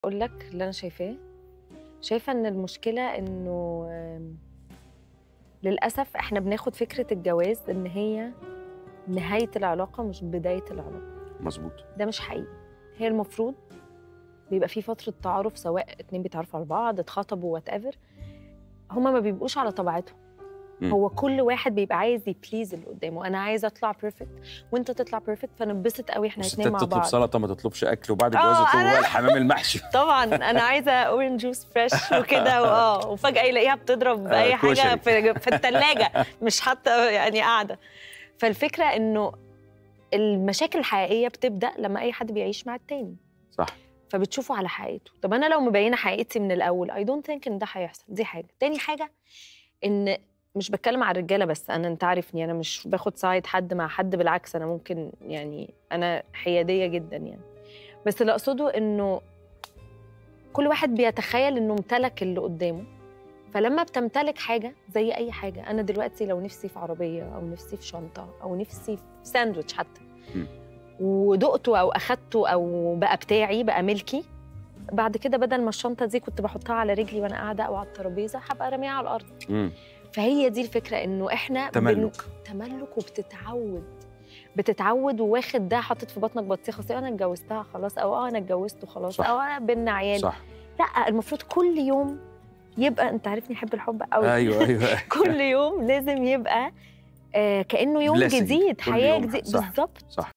اقول لك اللي انا شايفاه شايفه ان المشكله انه آم، للاسف احنا بناخد فكره الجواز ان هي نهايه العلاقه مش بدايه العلاقه مظبوط ده مش حقيقي هي المفروض بيبقى في فتره تعارف سواء اتنين بيتعرفوا على بعض اتخطبوا وات ايفر هما ما بيبقوش على طبيعتهم مم. هو كل واحد بيبقى عايز يبليز اللي قدامه انا عايزه اطلع بيرفكت وانت تطلع بيرفكت فننبسط قوي احنا الاتنين الستات مع تطلب بعض سلطه ما تطلبش اكل وبعد آه، الجواز أنا- يطلبوا الحمام المحشي طبعا انا عايزه اورنج جوس فريش وكده واه وفجاه يلاقيها بتضرب آه، اي حاجه كشري. في, في الثلاجه مش حتى يعني قاعده فالفكره انه المشاكل الحقيقيه بتبدا لما اي حد بيعيش مع التاني صح فبتشوفه على حقيقته طب انا لو مبينه حقيقتي من الاول اي دونت ثينك ان ده هيحصل دي حاجه تاني حاجه ان مش بتكلم على الرجاله بس انا انت عارفني انا مش باخد سايد حد مع حد بالعكس انا ممكن يعني انا حياديه جدا يعني بس اللي اقصده انه كل واحد بيتخيل انه امتلك اللي قدامه فلما بتمتلك حاجه زي اي حاجه انا دلوقتي لو نفسي في عربيه او نفسي في شنطه او نفسي في ساندوتش حتى م. ودقته او اخدته او بقى بتاعي بقى ملكي بعد كده بدل ما الشنطه دي كنت بحطها على رجلي وانا قاعده او على الترابيزه هبقى راميها على الارض مم. فهي دي الفكره انه احنا بن- تملك. تملك وبتتعود بتتعود وواخد ده حاطط في بطنك بطيخه اصل انا اتجوزتها خلاص او اه انا اتجوزته خلاص صح. او انا بينا عيال صح لا المفروض كل يوم يبقى انت عارفني احب الحب قوي ايوه ايوه كل يوم لازم يبقى آه كانه يوم Blessing. جديد كل حياه يوم. جديد صح. بالظبط صح